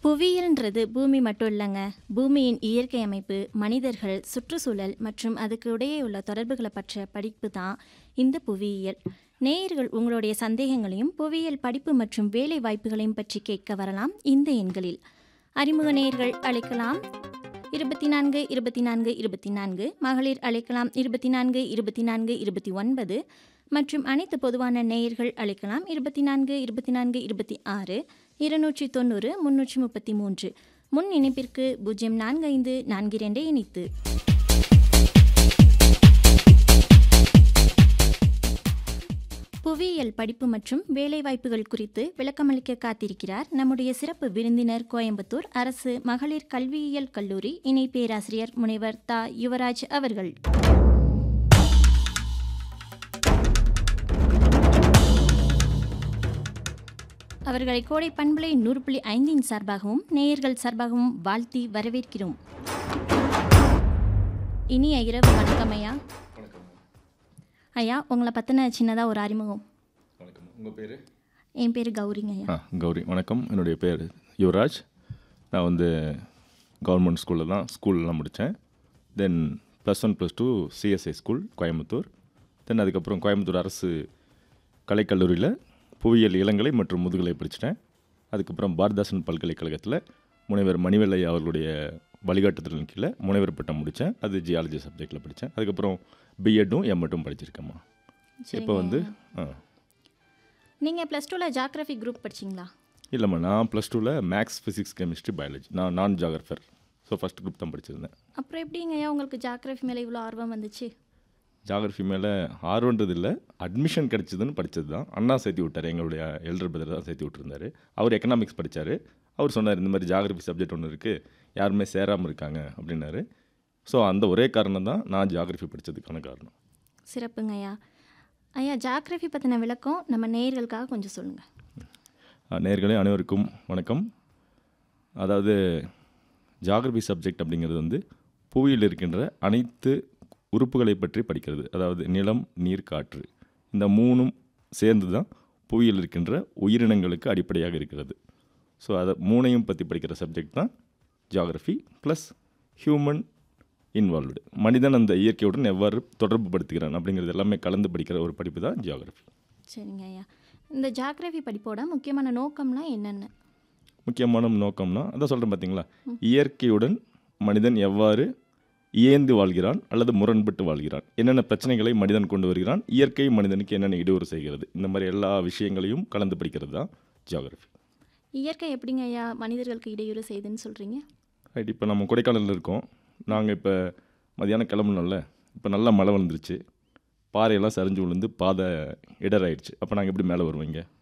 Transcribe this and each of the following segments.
புவியியல்ன்றது பூமி மட்டும் இல்லைங்க பூமியின் இயற்கை அமைப்பு மனிதர்கள் சுற்றுச்சூழல் மற்றும் அதுக்கு இடையே உள்ள தொடர்புகளை பற்றிய படிப்பு தான் இந்த புவியியல் நேயர்கள் உங்களுடைய சந்தேகங்களையும் புவியியல் படிப்பு மற்றும் வேலை வாய்ப்புகளையும் பற்றி கேட்க வரலாம் இந்த எண்களில் அறிமுக நேயர்கள் அழைக்கலாம் இருபத்தி நான்கு இருபத்தி நான்கு இருபத்தி நான்கு மகளிர் அழைக்கலாம் இருபத்தி நான்கு இருபத்தி நான்கு இருபத்தி ஒன்பது மற்றும் அனைத்து பொதுவான நேயர்கள் அழைக்கலாம் இருபத்தி நான்கு இருபத்தி நான்கு இருபத்தி ஆறு இருநூற்றி தொண்ணூறு முன்னூற்றி முப்பத்தி மூன்று முன் இணைப்பிற்கு பூஜ்ஜியம் நான்கு ஐந்து நான்கு இரண்டை இணைத்து புவியியல் படிப்பு மற்றும் வேலைவாய்ப்புகள் குறித்து விளக்கமளிக்க காத்திருக்கிறார் நம்முடைய சிறப்பு விருந்தினர் கோயம்புத்தூர் அரசு மகளிர் கல்வியியல் கல்லூரி இணை பேராசிரியர் முனைவர் தா யுவராஜ் அவர்கள் அவர்களை கோடை பண்பலை நூறு புள்ளி ஐந்தின் சார்பாகவும் நேயர்கள் சார்பாகவும் வாழ்த்தி வரவேற்கிறோம் இனிய இரவு வணக்கம் ஐயா வணக்கம் ஐயா உங்களை பற்றின சின்னதாக ஒரு அறிமுகம் வணக்கம் உங்கள் பேர் என் பேர் கௌரிங்க ஐயா ஆ கௌரி வணக்கம் என்னுடைய பேர் யுவராஜ் நான் வந்து கவர்மெண்ட் ஸ்கூலில் தான் ஸ்கூல்லாம் முடித்தேன் then plus one plus two CSI school Coimbatore then அதுக்கப்புறம் கோயம்புத்தூர் அரசு கலைக்கல்லூரியில் புவியியல் இளங்கலை மற்றும் முதுகலை படிச்சிட்டேன் அதுக்கப்புறம் பாரதாசன் பல்கலைக்கழகத்தில் முனைவர் மணிவெல்லையா அவர்களுடைய வழிகாட்டுதலின் கீழே முனைவர் பட்டம் முடித்தேன் அது ஜியாலஜி சப்ஜெக்டில் படித்தேன் அதுக்கப்புறம் பிஎட்டும் எம்எட்டும் படிச்சிருக்கேம்மா இப்போ வந்து ஆ நீங்கள் ப்ளஸ் டூவில் ஜாகிரஃபி குரூப் படிச்சிங்களா இல்லைம்மா நான் ப்ளஸ் டூவில் மேக்ஸ் ஃபிசிக்ஸ் கெமிஸ்ட்ரி பயாலஜி நான் நான் ஜாகிரஃபர் ஸோ ஃபஸ்ட் குரூப் தான் படிச்சிருந்தேன் அப்புறம் எப்படிங்க ஐயா உங்களுக்கு ஜாகிரஃபி மேலே இவ்வளோ ஆர்வம் வந்துச்சு ஜாகிரஃபி மேலே ஆர்வன்றது இல்லை அட்மிஷன் கிடச்சிதுன்னு படித்தது தான் அண்ணா சேர்த்து விட்டார் எங்களுடைய எல்டர் பிரதர் தான் சேர்த்து விட்டுருந்தாரு அவர் எக்கனாமிக்ஸ் படித்தார் அவர் சொன்னார் இந்த மாதிரி ஜாகிரஃபி சப்ஜெக்ட் ஒன்று இருக்குது யாருமே சேராமல் இருக்காங்க அப்படின்னாரு ஸோ அந்த ஒரே காரணம் தான் நான் ஜாகிரஃபி படித்ததுக்கான காரணம் சிறப்புங்க ஐயா ஐயா ஜாகிரஃபி பற்றின விளக்கம் நம்ம நேயர்களுக்காக கொஞ்சம் சொல்லுங்கள் அஹ், நேயர்களே அனைவருக்கும் வணக்கம் அதாவது ஜாகிரபி சப்ஜெக்ட் அப்படிங்கிறது வந்து புவியில் இருக்கின்ற அனைத்து உறுப்புகளை பற்றி படிக்கிறது அதாவது நிலம் நீர் காற்று இந்த மூணும் சேர்ந்து தான் புவியில் இருக்கின்ற உயிரினங்களுக்கு அடிப்படையாக இருக்கிறது ஸோ அதை மூணையும் பற்றி படிக்கிற சப்ஜெக்ட் தான் ஜாகிரஃபி ப்ளஸ் ஹியூமன் இன்வால்வ்டு மனிதன் அந்த இயற்கையுடன் எவ்வாறு தொடர்பு படுத்துகிறான் அப்படிங்கிறது எல்லாமே கலந்து படிக்கிற ஒரு படிப்பு தான் ஜியாகிரஃபி சரிங்க ஐயா இந்த ஜாகிரஃபி படிப்போட முக்கியமான நோக்கம்லாம் என்னென்ன முக்கியமான நோக்கம்னா அதான் சொல்கிறேன் பார்த்தீங்களா இயற்கையுடன் மனிதன் எவ்வாறு இயந்து வாழ்கிறான் அல்லது முரண்பட்டு வாழ்கிறான் என்னென்ன பிரச்சனைகளை மனிதன் கொண்டு வருகிறான் இயற்கை மனிதனுக்கு என்னென்ன இடையூறு செய்கிறது இந்த மாதிரி எல்லா விஷயங்களையும் கலந்து படிக்கிறது தான் ஜியாகிரஃபி இயற்கை எப்படிங்க ஐயா மனிதர்களுக்கு இடையூறு செய்யுதுன்னு சொல்கிறீங்க ரைட் இப்போ நம்ம கொடைக்கானலில் இருக்கோம் நாங்கள் இப்போ மதியானம் கிளம்புனோம்ல இப்போ நல்லா மழை வந்துருச்சு பாறையெல்லாம் சரிஞ்சு விழுந்து பாதை இடராயிடுச்சு அப்போ நாங்கள் எப்படி மேலே வருவோம் இங்கே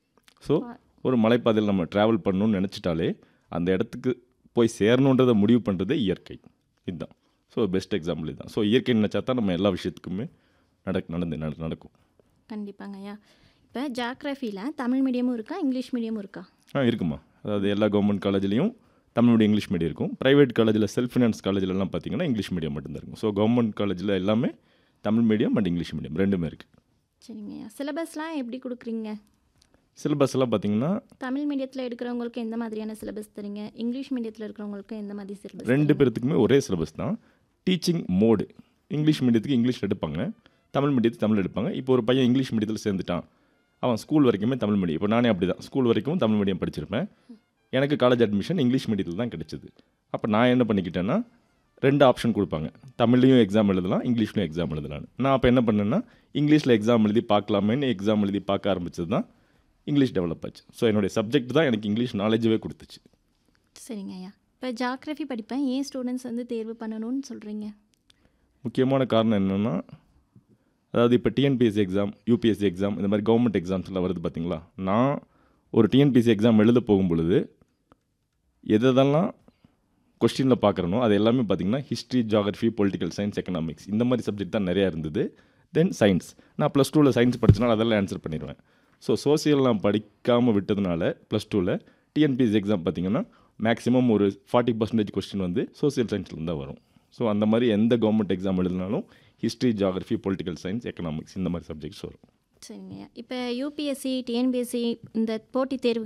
ஸோ ஒரு மலைப்பாதையில் நம்ம ட்ராவல் பண்ணணும்னு நினச்சிட்டாலே அந்த இடத்துக்கு போய் சேரணுன்றதை முடிவு பண்ணுறதே இயற்கை இதுதான் ஸோ பெஸ்ட் எக்ஸாம்பிள் இதுதான் ஸோ இயற்கை நினச்சா தான் நம்ம எல்லா விஷயத்துக்குமே நடக் நடந்து நட- நடக்கும் கண்டிப்பாங்க ஐயா இப்போ ஜாகிரஃபியில் தமிழ் மீடியமும் இருக்கா இங்கிலீஷ் மீடியமும் இருக்கா ஆ இருக்குமா அதாவது எல்லா கவர்மெண்ட் காலேஜ்லேயும் தமிழ் மீடியம் இங்கிலீஷ் மீடியம் இருக்கும் ப்ரைவேட் காலேஜில் செல்ஃப் ஃபினான்ஸ் காலேஜ்லலாம் பார்த்தீங்கன்னா இங்கிலீஷ் மீடியம் மட்டும்தான் இருக்கும் ஸோ கவர்மெண்ட் காலேஜில் எல்லாமே Tamil medium and English medium ரெண்டுமே இருக்குது சரிங்க ஐயா சிலபஸ்லாம் எப்படி கொடுக்குறீங்க சிலபஸ் எல்லாம் பார்த்தீங்கன்னா தமிழ் மீடியத்தில் எடுக்கிறவங்களுக்கு எந்த மாதிரியான சிலபஸ் தரீங்க இங்கிலீஷ் மீடியத்தில் இருக்கிறவங்களுக்கு எந்த மாதிரி சிலபஸ் ரெண்டு பேர்த்துக்குமே ஒரே சிலபஸ் தான் டீச்சிங் மோடு இங்கிலீஷ் மீடியத்துக்கு இங்கிலீஷ் எடுப்பாங்க தமிழ் மீடியத்துக்கு தமிழ் எடுப்பாங்க இப்போ ஒரு பையன் இங்கிலீஷ் மீடியத்தில் சேர்ந்துட்டான் அவன் ஸ்கூல் வரைக்குமே தமிழ் மீடியம் இப்போ நானே அப்படி தான் ஸ்கூல் வரைக்கும் தமிழ் மீடியம் படிச்சிருப்பேன் எனக்கு காலேஜ் அட்மிஷன் இங்கிலீஷ் மீடியத்தில் தான் கிடைச்சிது அப்போ நான் என்ன பண்ணிக்கிட்டேன்னா ரெண்டு ஆப்ஷன் கொடுப்பாங்க தமிழ்லையும் எக்ஸாம் எழுதலாம் இங்கிலீஷ்லையும் எக்ஸாம் எழுதலாம் நான் அப்போ என்ன பண்ணேன்னா இங்கிலீஷில் எக்ஸாம் எழுதி பார்க்கலாமேன்னு எக்ஸாம் எழுதி பார்க்க ஆரம்பிச்சது தான் இங்கிலீஷ் டெவலப் ஆச்சு ஸோ என்னுடைய சப்ஜெக்ட் தான் எனக்கு இங்கிலீஷ் நாலேஜவே கொடுத்துச்சு சரிங்க ஐயா இப்போ ஜாகிரஃபி படிப்பேன் ஏன் ஸ்டூடெண்ட்ஸ் வந்து தேர்வு பண்ணணும்னு சொல்கிறீங்க முக்கியமான காரணம் என்னென்னா அதாவது இப்போ டிஎன்பிஎஸ்சி எக்ஸாம் யூபிஎஸ்சி எக்ஸாம் இந்த மாதிரி கவர்மெண்ட் எக்ஸாம்ஸ் எல்லாம் வருது பார்த்தீங்களா நான் ஒரு டிஎன்பிஎஸ்சி எக்ஸாம் எழுத போகும் பொழுது எதெல்லாம் கொஸ்டினில் பார்க்குறனோ அது எல்லாமே பார்த்தீங்கன்னா history geography political science economics இந்த மாதிரி சப்ஜெக்ட் தான் நிறையா இருந்தது தென் சயின்ஸ் நான் ப்ளஸ் டூவில் சயின்ஸ் படிச்சனால அதெல்லாம் ஆன்சர் பண்ணிடுவேன் ஸோ சோசியல் நான் படிக்காமல் விட்டதுனால ப்ளஸ் டூவில் டிஎன்பிஎஸ்சி எக்ஸாம் பார்த்தீங்கன்னா மேக்ஸிமம் ஒரு ஃபார்ட்டி பர்சன்டேஜ் கொஸ்டின் வந்து சோசியல் சயின்ஸ்லேருந்து தான் வரும் ஸோ அந்த மாதிரி எந்த கவர்மெண்ட் எக்ஸாம் எழுதினாலும் history geography political science economics இந்த மாதிரி சப்ஜெக்ட்ஸ் வரும் சரிங்க ஐயா இப்போ யூபிஎஸ்சி டிஎன்பிஎஸ்சி இந்த போட்டித் தேர்வு